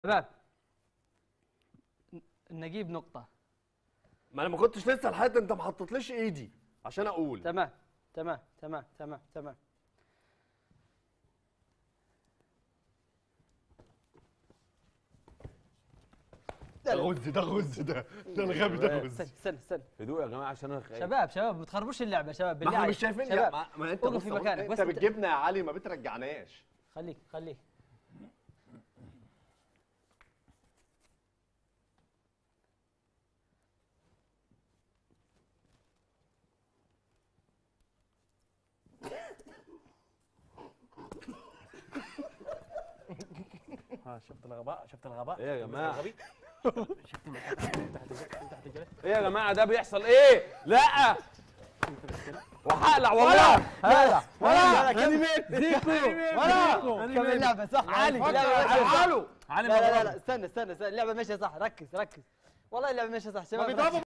شباب ن- نجيب نقطة ما انا ما كنتش لسه لحد انت ما حطيتليش ايدي عشان اقول تمام تمام تمام تمام تمام ده غز ده غز ده ده الغبي ده غز استنى استنى استنى هدوء يا جماعه عشان انا خايف شباب شباب ما تخربوش اللعبة يا شباب ما بالله احنا عليك. مش شايفين يا شباب ما, ما انت وقف بص في أهو، مكانك انت بس انت- بتجيبنا يا علي ما بترجعناش خليك خليك ها شفت الغباء شفت الغباء ايه يا جماعه الغبي ايه يا جماعه ده بيحصل ايه لا وهقلع والله هلا ولا كمل زيكو ولا كمل اللعبة صح علي اللعبة ماشية صح. تعالوا لا لا لا لا استنى استنى استنى اللعبة ماشية صح ركز ركز والله اللعبة ماشية صح شباب بيضربوا ركز.